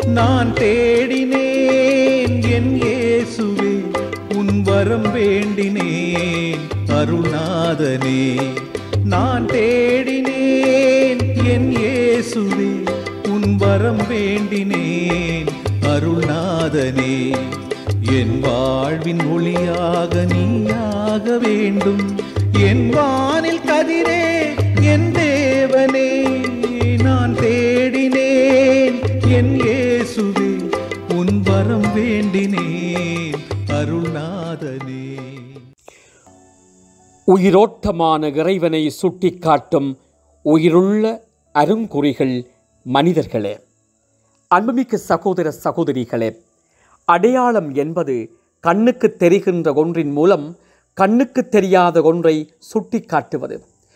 நான் தேடினேன் என் இயேசுவே உன் வரம் வேண்டினேன் அருள்நாதனே நான் தேடினேன் என் இயேசுவே உன் வரம் வேண்டினேன் அருள்நாதனே என் வாழ்வின் ஒளியாக நீயாக வேண்டும் என் வானில் கதிரே என் தேவனே நான் தேடினேன் என் இயேசுவே உன் வரம் வேண்டினேன் அருள்நாதனே உயிரோட்டமான இறைவனை சுட்டிக்காட்டும் உயிருள்ள அருங்குறிகள் மனிதர்களே அன்புமிக்க சகோதர சகோதரிகளே அடையாளம் என்பது கண்ணுக்கு தெரிகின்ற ஒன்றின் மூலம் கண்ணுக்கு தெரியாத ஒன்றை சுட்டிக்காட்டுவது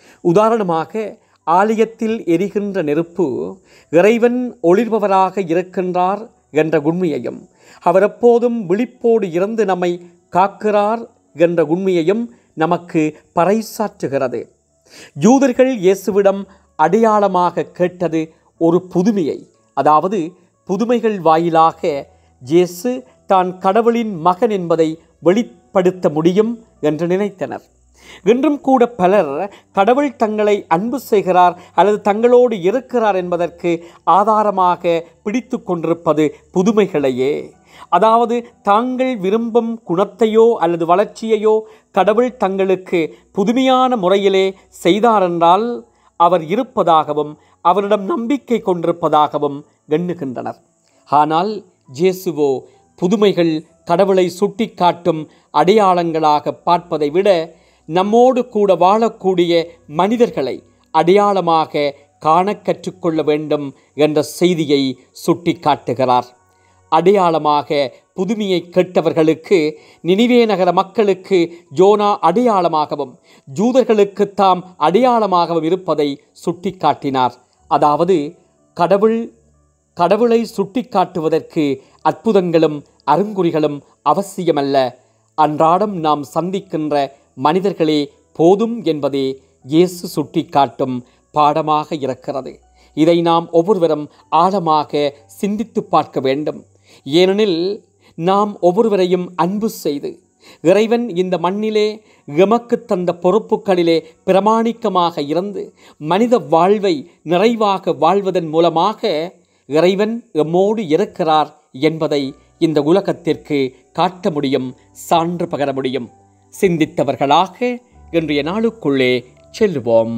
உதாரணமாக ஆலயத்தில் எரிகின்ற நெருப்பு இறைவன் ஒளிர்பவராக இருக்கின்றார் என்ற உண்மையையும் அவர் எப்போதும் விழிப்போடு இருந்து நம்மை காக்கிறார் என்ற உண்மையையும் நமக்கு பறைசாற்றுகிறது யூதர்கள் இயேசுவிடம் அடையாளமாக கேட்டது ஒரு புதுமையை அதாவது புதுமைகள் வாயிலாக இயேசு தான் கடவுளின் மகன் என்பதை வெளிப்படுத்த முடியும் என்று நினைத்தனர் இன்றும் கூட பலர் கடவுள் தங்களை அன்பு செய்கிறார் அல்லது தங்களோடு இருக்கிறார் என்பதற்கு ஆதாரமாக பிடித்து கொண்டிருப்பது புதுமைகளையே அதாவது தாங்கள் விரும்பும் குணத்தையோ அல்லது வளர்ச்சியையோ கடவுள் தங்களுக்கு புதுமையான முறையிலே செய்தாரென்றால் அவர் இருப்பதாகவும் அவரிடம் நம்பிக்கை கொண்டிருப்பதாகவும் எண்ணுகின்றனர் ஆனால் இயேசுவோ புதுமைகள் கடவுளை சுட்டிக்காட்டும் அடையாளங்களாக பார்ப்பதை விட நம்மோடு கூட வாழக்கூடிய மனிதர்களை அடையாளமாக காண கற்றுக்கொள்ள வேண்டும் என்ற செய்தியை சுட்டிக்காட்டுகிறார் அடையாளமாக புதுமையை கேட்டவர்களுக்கு நினிவே நகர மக்களுக்கு ஜோனா அடையாளமாகவும் ஜூதர்களுக்கு தாம் அடையாளமாகவும் இருப்பதை சுட்டிக்காட்டினார் அதாவது கடவுள் கடவுளை சுட்டிக்காட்டுவதற்கு அற்புதங்களும் அருங்குறிகளும் அவசியமல்ல அன்றாடம் நாம் சந்திக்கின்ற மனிதர்களே போதும் என்பதே இயேசு சுட்டிக்காட்டும் பாடமாக இருக்கிறது இதை நாம் ஒவ்வொருவரும் ஆழமாக சிந்தித்து பார்க்க வேண்டும் ஏனெனில் நாம் ஒவ்வொருவரையும் அன்பு செய்து இறைவன் இந்த மண்ணிலே எமக்கு தந்த பொறுப்புகளிலே பிரமாணிக்கமாக இருந்து மனித வாழ்வை நிறைவாக வாழ்வதன் மூலமாக இறைவன் எம்மோடு இருக்கிறார் என்பதை இந்த உலகத்திற்கு காட்ட முடியும் சான்று பகர முடியும் சிந்தித்தவர்களாக இன்றைய நாளுக்குள்ளே செல்லுவோம்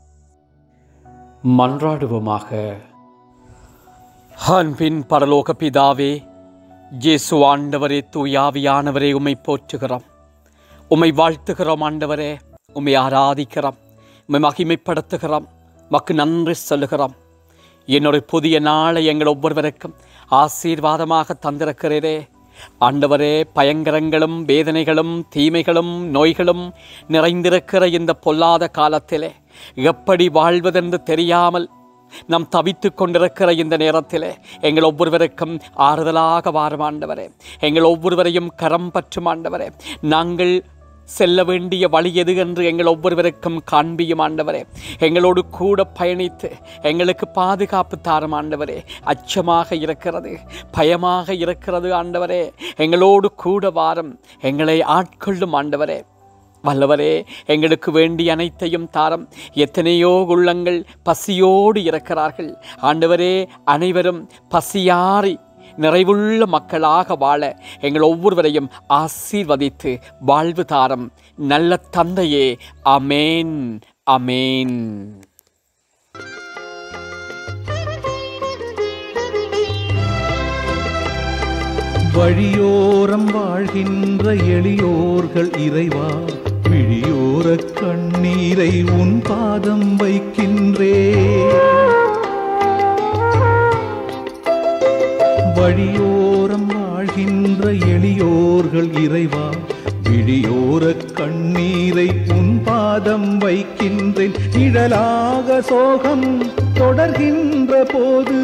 மன்றாடுவோமாக அன்பின் பரலோக பிதாவே இயேசு ஆண்டவரே தூயாவியானவரே உம்மை போற்றுகிறோம் உம்மை வாழ்த்துகிறோம் ஆண்டவரே உம்மை ஆராதிக்கிறோம் உம்மை மகிமைப்படுத்துகிறோம் மக்கு நன்றி சொல்லுகிறோம் என்னுடைய புதிய நாளை எங்கள் ஒவ்வொருவருக்கும் ஆசீர்வாதமாக தந்திருக்கிறீரே ஆண்டவரே பயங்கரங்களும் வேதனைகளும் தீமைகளும் நோய்களும் நிறைந்திருக்கிற இந்த பொல்லாத காலத்திலே எப்படி வாழ்வதென்று தெரியாமல் நாம் தவித்து கொண்டிருக்கிற இந்த நேரத்திலே எங்கள் ஒவ்வொருவருக்கும் ஆறுதலாக வாரும் ஆண்டவரே எங்கள் ஒவ்வொருவரையும் கரம் பற்றும் ஆண்டவரே நாங்கள் செல்ல வேண்டிய வழி எது என்று எங்கள் ஒவ்வொருவருக்கும் காண்பியும் ஆண்டவரே எங்களோடு கூட பயணித்து எங்களுக்கு பாதுகாப்பு தாரும் ஆண்டவரே அச்சமாக இருக்கிறது பயமாக இருக்கிறது ஆண்டவரே எங்களோடு கூட வாரும் எங்களை ஆட்கொள்ளும் ஆண்டவரே வல்லவரே எங்களுக்கு வேண்டிய அனைத்தையும் தாரம் எத்தனையோ உள்ளங்கள் பசியோடு இருக்கிறார்கள் ஆண்டவரே அனைவரும் பசியாறி நிறைவுள்ள மக்களாக வாழ எங்கள் ஒவ்வொருவரையும் ஆசீர்வதித்து வாழ்வு தாரம் நல்ல தந்தையே அமேன் அமேன் வழியோரம் வாழ்கின்ற எளியோர்கள் இறைவா விழியோர கண்ணீரை உன் பாதம் வைக்கின்றே வழியோரம் வாழ்கின்ற எளியோர்கள் இறைவா விழியோர கண்ணீரை உன் பாதம் வைக்கின்றேன் நிழலாக சோகம் தொடர்கின்ற போது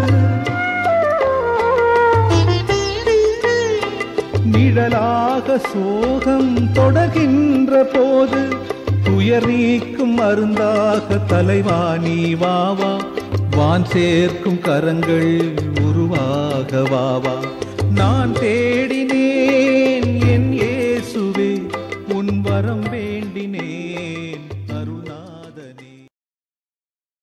நிழலாக சோகம் தொடர்கின்ற போது துயர் நீக்கும் மருந்தாக தலைவா நீ வாவா வான் சேர்க்கும் கரங்கள் உருவாக துணையாக வாவா நான் தேடினேன் என் இயேசுவே உன் வரம் வேண்டினேன்